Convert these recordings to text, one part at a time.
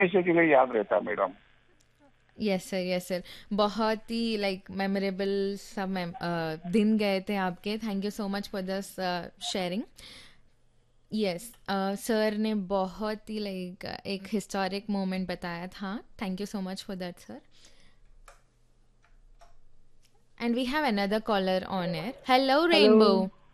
हमेशा के लिए याद रहता madam yes sir yes sir बहुत ही लाइक मेमोरेबल सब मेम अ, दिन गए थे आपके thank you so much for this sharing yes sir ने बहुत ही लाइक एक हिस्टोरिक मोमेंट बताया था thank you so much for that sir And we have another caller on air. Hello, Rainbow.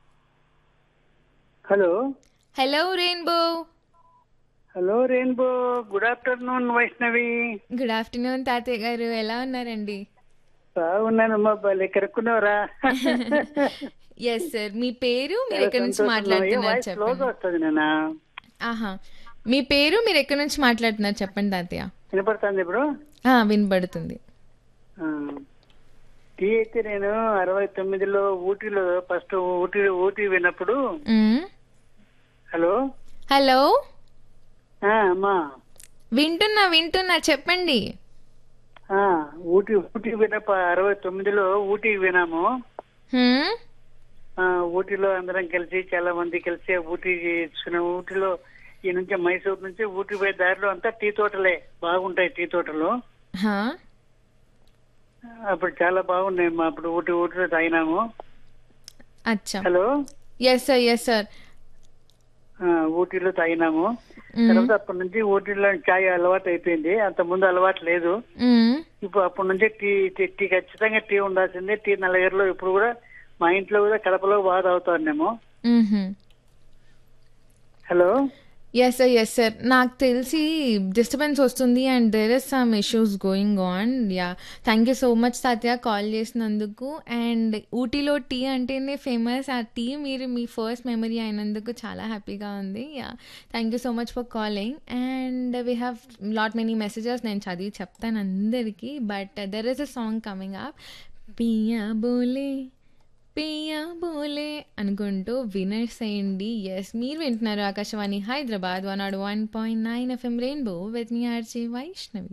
Hello Hello, Rainbow. Hello Rainbow good afternoon Vaishnavi good afternoon తాతయ్య గారు ఎలా ఉన్నారండి బాగున్నానమ్మా భలే కరుక్కున్నావురా ఎస్ సార్ మీ పేరు మీరు ఎక్కడి నుంచి మాట్లాడుతున్నారు వాయిస్ స్లోగా చెప్పండి వస్తుంది నాన్న ఆహా మీ పేరు మీరు ఎక్కడి నుంచి మాట్లాడుతున్నారు చెప్పండి తాతయ్య వినపడుతుంది ఇప్పుడు ఆ, వినబడుతుంది ఆ. టీ అయితే నేను అరవై తొమ్మిదిలో ఊటీలో ఫస్ట్ ఊటీ ఊటీ విన్నప్పుడు మ్మ్. హలో హలో ఆ, అమ్మా వింటున్నా వింటున్నా చెప్పండి ఆ, ఊటీ ఊటీ విన్నప్పుడు అరవై తొమ్మిదిలో ఊటీ వినాము హ్మ్? ఆ, ఊటీలో అందరం కలిసి చాలా మంది కలిసి ఊటీ చేసుకున్నాం ఊటీలో ఈ నుంచి మైసూర్ నుంచి ఊటీ పోయే దారిలో అంతా టీ తోటలే బాగుంటాయి టీ తోటలు హా? అప్పుడు చాలా బాగున్నాయి మా అప్పుడు ఊటీ ఊటీలో తాగినాము అచ్చా hello yes sir yes sir ఆ, ఊటీలో తాగినాము మ్మ్. తర్వాత అప్పటి నుంచి ఊటీలో చాయ్ అలవాటు అయిపోయింది అంత ముందు అలవాటు లేదు మ్మ్. ఇప్పుడు అప్పటి నుంచి టీ టీ టీ ఖచ్చితంగా టీ ఉండాల్సిందే టీ నల్లగరిలో ఇప్పుడు కూడా మా ఇంట్లో కూడా కడపలో బాగా తాగుతానేమో మ్మ్హ్మ్. Hello yes sir yes sir నాకు తెలిసి డిస్టర్బెన్స్ వస్తుంది and there is some issues going on yeah thank you so much తాత్య కాల్ చేసినందుకు అండ్ ఊటీలో టీ అంటేనే ఫేమస్ ఆ టీ మీరు మీ ఫస్ట్ మెమరీ అయినందుకు చాలా హ్యాపీగా ఉంది yeah thank you so much for calling and we have lot many messages నేను చదివి చెప్తాను అందరికీ but there is a song coming up Piya Bole Piya Bole అనుకుంటూ వినర్సేయండి ఎస్ మీరు వింటున్నారు Akashvani Hyderabad one nought one point nine FM Rainbow with me RJ Vaishnavi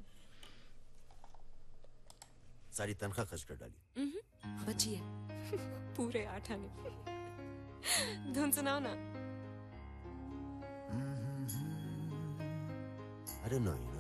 सारी तनख्वाह खर्च कर डाली बची है पूरे आठ आने धुन सुनाओ ना अरे नहीं